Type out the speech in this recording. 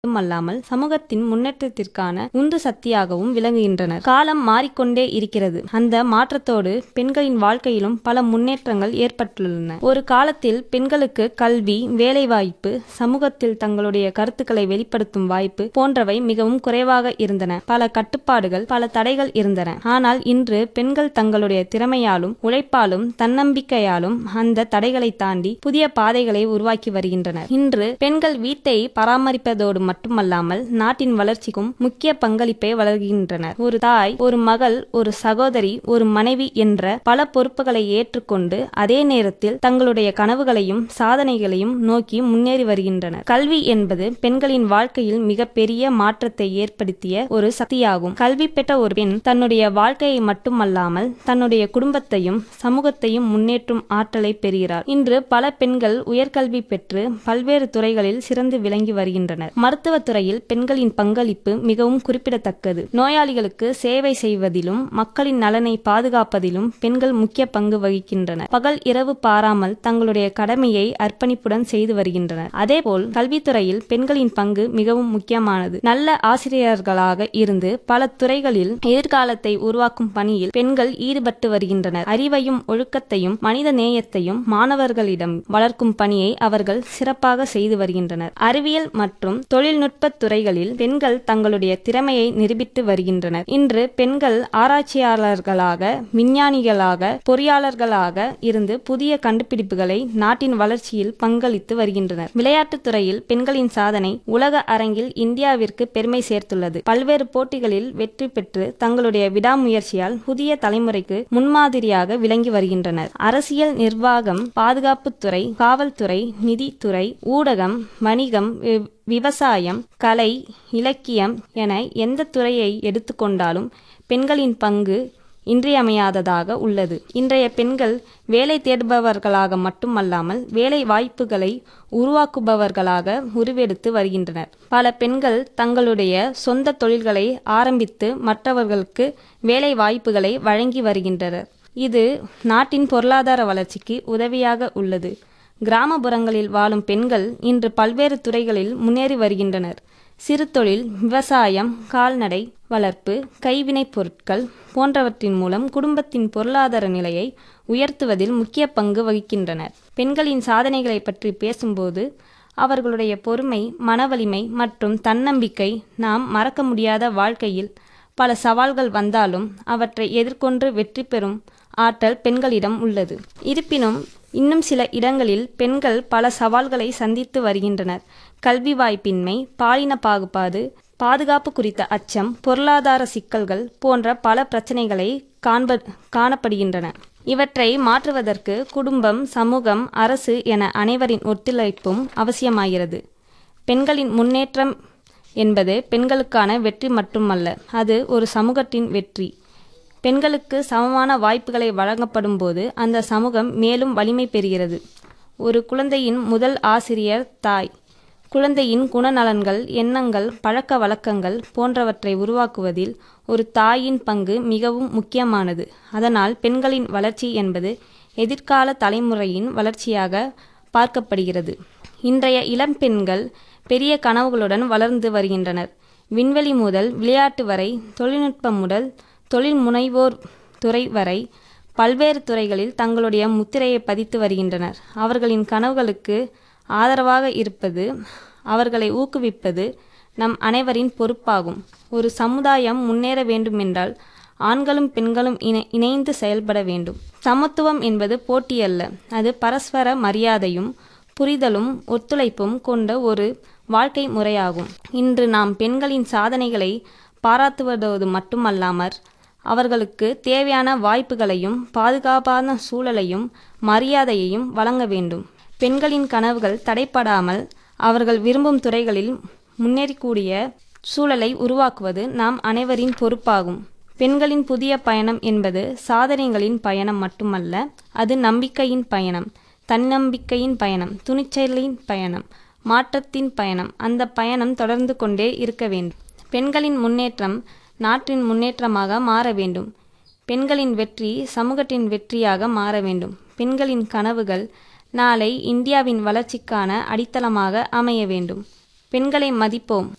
மட்டுமல்லாமல் சமூகத்தின் முன்னேற்றத்திற்கான உந்து சக்தியாகவும் விளங்குகின்றனர் காலம் மாறிக்கொண்டே இருக்கிறது அந்த மாற்றத்தோடு பெண்களின் வாழ்க்கையிலும் பல முன்னேற்றங்கள் ஏற்பட்டுள்ளன ஒரு காலத்தில் பெண்களுக்கு கல்வி வேலைவாய்ப்பு சமூகத்தில் தங்களுடைய கருத்துக்களை வெளிப்படுத்தும் வாய்ப்பு போன்றவை மிகவும் குறைவாக இருந்தன பல கட்டுப்பாடுகள் பல தடைகள் இருந்தன ஆனால் இன்று பெண்கள் தங்களுடைய திறமையாலும் உழைப்பாலும் தன்னம்பிக்கையாலும் அந்த தடைகளை தாண்டி புதிய பாதைகளை உருவாக்கி வருகின்றனர் இன்று பெண்கள் வீட்டை பராமரிப்பதோடு மட்டுமல்லாமல் நாட்டின் வளர்ச்சிக்கும் முக்கிய பங்களிப்பை வழங்குகின்றனர் ஒரு தாய் ஒரு மகள் ஒரு சகோதரி ஒரு மனைவி என்ற பல பொறுப்புகளை ஏற்றுக்கொண்டு அதே நேரத்தில் தங்களுடைய கனவுகளையும் சாதனைகளையும் நோக்கி முன்னேறி வருகின்றனர் கல்வி என்பது பெண்களின் வாழ்க்கையில் மிகப்பெரிய மாற்றத்தை ஏற்படுத்திய ஒரு சக்தியாகும் கல்வி பெற்ற ஒரு பெண் தன்னுடைய வாழ்க்கையை மட்டுமல்லாமல் தன்னுடைய குடும்பத்தையும் சமூகத்தையும் முன்னேற்றும் ஆற்றலை பெறுகிறார் இன்று பல பெண்கள் உயர்கல்வி பெற்று பல்வேறு துறைகளில் சிறந்து விளங்கி வருகின்றனர் மருத்துவத் துறையில் பெண்களின் பங்களிப்பு மிகவும் குறிப்பிடத்தக்கது நோயாளிகளுக்கு சேவை செய்வதிலும் மக்களின் நலனை பாதுகாப்பதிலும் பெண்கள் முக்கிய பங்கு வகிக்கின்றனர் பகல் இரவு பாராமல் தங்களுடைய கடமையை அர்ப்பணிப்புடன் செய்து வருகின்றனர் அதேபோல் கல்வித்துறையில் பெண்களின் பங்கு மிகவும் முக்கியமானது நல்ல ஆசிரியர்களாக இருந்து பல துறைகளில் எதிர்காலத்தை உருவாக்கும் பணியில் பெண்கள் ஈடுபட்டு வருகின்றனர் அறிவையும் ஒழுக்கத்தையும் மனித நேயத்தையும் மாணவர்களிடம் வளர்க்கும் பணியை அவர்கள் சிறப்பாக செய்து வருகின்றனர் அறிவியல் மற்றும் தொழில்நுட்ப துறைகளில் பெண்கள் தங்களுடைய திறமையை நிரூபித்து வருகின்றனர் இன்று பெண்கள் ஆராய்ச்சியாளர்களாக விஞ்ஞானிகளாக பொறியாளர்களாக இருந்து புதிய கண்டுபிடிப்புகளை நாட்டின் வளர்ச்சியில் பங்களித்து வருகின்றனர் விளையாட்டுத் துறையில் பெண்களின் சாதனை உலக அரங்கில் இந்தியாவிற்கு பெருமை சேர்த்துள்ளது பல்வேறு போட்டிகளில் வெற்றி பெற்று தங்களுடைய விடாமுயற்சியால் புதிய தலைமுறைக்கு முன்மாதிரியாக விளங்கி வருகின்றனர் அரசியல் நிர்வாகம் பாதுகாப்புத்துறை காவல்துறை நிதித்துறை ஊடகம் வணிகம் வி- விவசாயம் கலை இலக்கியம் என எந்த துறையை எடுத்துக்கொண்டாலும் பெண்களின் பங்கு இன்றியமையாததாக உள்ளது இன்றைய பெண்கள் வேலை தேடுபவர்களாக மட்டுமல்லாமல் வேலை வாய்ப்புகளை உருவாக்குபவர்களாக உருவெடுத்து வருகின்றனர் பல பெண்கள் தங்களுடைய சொந்த தொழில்களை ஆரம்பித்து மற்றவர்களுக்கு வேலை வாய்ப்புகளை வழங்கி வருகின்றனர் இது நாட்டின் பொருளாதார வளர்ச்சிக்கு உதவியாக உள்ளது கிராமப்புறங்களில் வாழும் பெண்கள் இன்று பல்வேறு துறைகளில் முன்னேறி வருகின்றனர் சிறு தொழில் விவசாயம் கால்நடை வளர்ப்பு கைவினைப் பொருட்கள் போன்றவற்றின் மூலம் குடும்பத்தின் பொருளாதார நிலையை உயர்த்துவதில் முக்கிய பங்கு வகிக்கின்றனர் பெண்களின் சாதனைகளை பற்றி பேசும்போது அவர்களுடைய பொறுமை மனவலிமை மற்றும் தன்னம்பிக்கை நாம் மறக்க முடியாத வாழ்க்கையில் பல சவால்கள் வந்தாலும் அவற்றை எதிர்கொண்டு வெற்றி பெறும் ஆற்றல் பெண்களிடம் உள்ளது இருப்பினும் இன்னும் சில இடங்களில் பெண்கள் பல சவால்களை சந்தித்து வருகின்றனர் கல்வி வாய்ப்பின்மை பாலின பாகுபாடு பாதுகாப்பு குறித்த அச்சம் பொருளாதார சிக்கல்கள் போன்ற பல பிரச்சனைகளை காண்ப காணப்படுகின்றன இவற்றை மாற்றுவதற்கு குடும்பம் சமூகம் அரசு என அனைவரின் ஒத்துழைப்பும் அவசியமாகிறது பெண்களின் முன்னேற்றம் என்பது பெண்களுக்கான வெற்றி மட்டுமல்ல அது ஒரு சமூகத்தின் வெற்றி பெண்களுக்கு சமமான வாய்ப்புகளை வழங்கப்படும் போது அந்த சமூகம் மேலும் வலிமை பெறுகிறது ஒரு குழந்தையின் முதல் ஆசிரியர் தாய் குழந்தையின் குணநலன்கள் எண்ணங்கள் பழக்க வழக்கங்கள் போன்றவற்றை உருவாக்குவதில் ஒரு தாயின் பங்கு மிகவும் முக்கியமானது அதனால் பெண்களின் வளர்ச்சி என்பது எதிர்கால தலைமுறையின் வளர்ச்சியாக பார்க்கப்படுகிறது இன்றைய இளம் பெண்கள் பெரிய கனவுகளுடன் வளர்ந்து வருகின்றனர் விண்வெளி முதல் விளையாட்டு வரை தொழில்நுட்பம் முதல் தொழில் முனைவோர் துறை வரை பல்வேறு துறைகளில் தங்களுடைய முத்திரையை பதித்து வருகின்றனர் அவர்களின் கனவுகளுக்கு ஆதரவாக இருப்பது அவர்களை ஊக்குவிப்பது நம் அனைவரின் பொறுப்பாகும் ஒரு சமுதாயம் முன்னேற வேண்டுமென்றால் ஆண்களும் பெண்களும் இணை இணைந்து செயல்பட வேண்டும் சமத்துவம் என்பது போட்டியல்ல அது பரஸ்பர மரியாதையும் புரிதலும் ஒத்துழைப்பும் கொண்ட ஒரு வாழ்க்கை முறையாகும் இன்று நாம் பெண்களின் சாதனைகளை பாராட்டுவதோடு மட்டுமல்லாமற் அவர்களுக்கு தேவையான வாய்ப்புகளையும் பாதுகாப்பான சூழலையும் மரியாதையையும் வழங்க வேண்டும் பெண்களின் கனவுகள் தடைப்படாமல் அவர்கள் விரும்பும் துறைகளில் முன்னேறக்கூடிய சூழலை உருவாக்குவது நாம் அனைவரின் பொறுப்பாகும் பெண்களின் புதிய பயணம் என்பது சாதனைகளின் பயணம் மட்டுமல்ல அது நம்பிக்கையின் பயணம் தன்னம்பிக்கையின் பயணம் துணிச்சலின் பயணம் மாற்றத்தின் பயணம் அந்த பயணம் தொடர்ந்து கொண்டே இருக்க வேண்டும் பெண்களின் முன்னேற்றம் நாட்டின் முன்னேற்றமாக மாற வேண்டும் பெண்களின் வெற்றி சமூகத்தின் வெற்றியாக மாற வேண்டும் பெண்களின் கனவுகள் நாளை இந்தியாவின் வளர்ச்சிக்கான அடித்தளமாக அமைய வேண்டும் பெண்களை மதிப்போம்